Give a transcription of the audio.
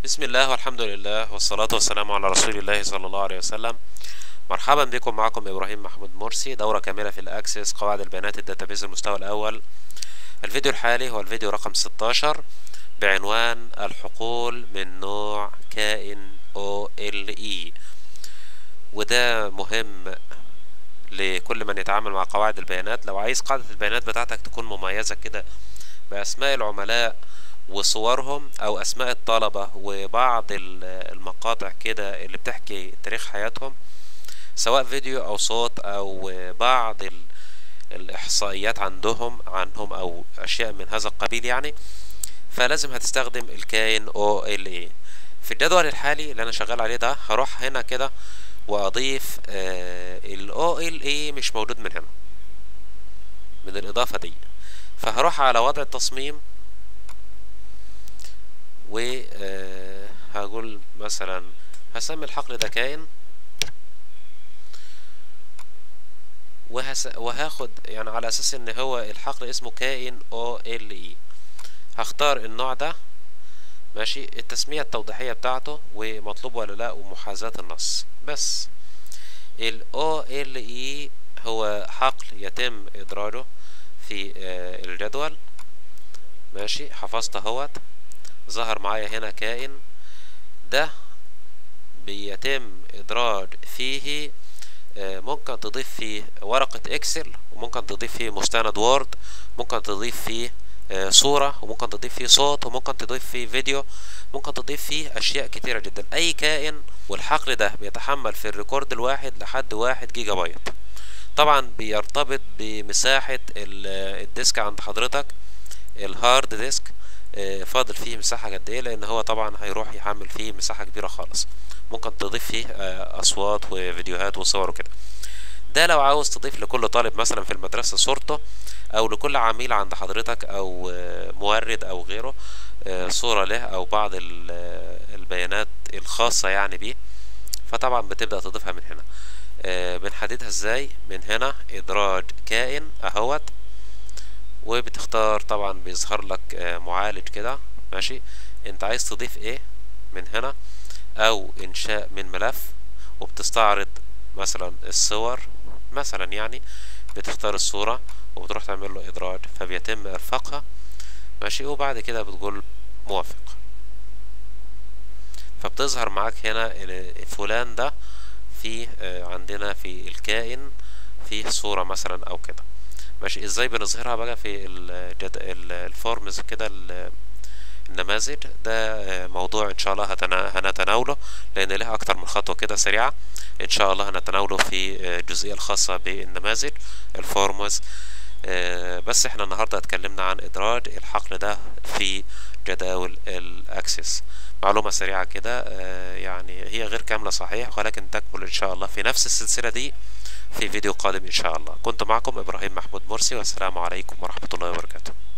بسم الله والحمد لله والصلاة والسلام على رسول الله صلى الله عليه وسلم مرحبا بكم معكم إبراهيم محمود مرسي دورة كاملة في الأكسس قواعد البيانات الداتابيز المستوى الأول الفيديو الحالي هو الفيديو رقم 16 بعنوان الحقول من نوع كائن OLE وده مهم لكل من يتعامل مع قواعد البيانات لو عايز قاعدة البيانات بتاعتك تكون مميزة كده بأسماء العملاء وصورهم او اسماء الطلبة وبعض المقاطع كده اللي بتحكي تاريخ حياتهم سواء فيديو او صوت او بعض الاحصائيات عندهم عنهم او اشياء من هذا القبيل يعني فلازم هتستخدم الكائن OLE في الجدول الحالي اللي انا شغال عليه ده هروح هنا كده واضيف ال OLE مش موجود من هنا من الاضافة دي فهروح على وضع التصميم وهقول مثلا هسمي الحقل ده كائن وهس وهاخد يعني على اساس ان هو الحقل اسمه كائن او ال اي هختار النوع ده ماشي التسمية التوضيحية بتاعته ومطلوب ولا لا ومحاذاة النص بس ال OLE هو حقل يتم إدراجه في الجدول ماشي حفظت اهوت ظهر معايا هنا كائن ده بيتم ادراج فيه ممكن تضيف فيه ورقة اكسل وممكن تضيف فيه مستند وورد ممكن تضيف فيه صورة وممكن تضيف فيه صوت وممكن تضيف فيه فيديو ممكن تضيف فيه اشياء كتيرة جدا اي كائن والحقل ده بيتحمل في الريكورد الواحد لحد واحد جيجا بايت طبعا بيرتبط بمساحة الديسك عند حضرتك الهارد ديسك فاضل فيه مساحة قد ايه لان هو طبعا هيروح يحمل فيه مساحة كبيرة خالص ممكن تضيف فيه اصوات وفيديوهات وصور وكده ده لو عاوز تضيف لكل طالب مثلا في المدرسة صورته او لكل عميل عند حضرتك او مورد او غيره صورة له او بعض البيانات الخاصة يعني بيه فطبعا بتبدأ تضيفها من هنا بنحددها ازاي من هنا ادراج كائن اهوت وبتختار طبعا بيظهر لك معالج كده ماشي انت عايز تضيف ايه من هنا او انشاء من ملف وبتستعرض مثلا الصور مثلا يعني بتختار الصورة وبتروح تعمل له ادراج فبيتم ارفاقها ماشي وبعد كده بتقول موافق فبتظهر معاك هنا فلان ده في عندنا في الكائن في صورة مثلا او كده ماشي ازاي بنظهرها بقى في الجد... الفورمز كده النماذج ده موضوع ان شاء الله هتنا... هنتناوله لان له اكتر من خطوه كده سريعه ان شاء الله هنتناوله في الجزئيه الخاصه بالنماذج الفورمز بس احنا النهارده اتكلمنا عن ادراج الحقل ده في جداول الاكسس معلومه سريعه كده يعني هي غير كامله صحيح ولكن تكمل ان شاء الله في نفس السلسله دي في فيديو قادم إن شاء الله كنت معكم إبراهيم محمود مرسي والسلام عليكم ورحمة الله وبركاته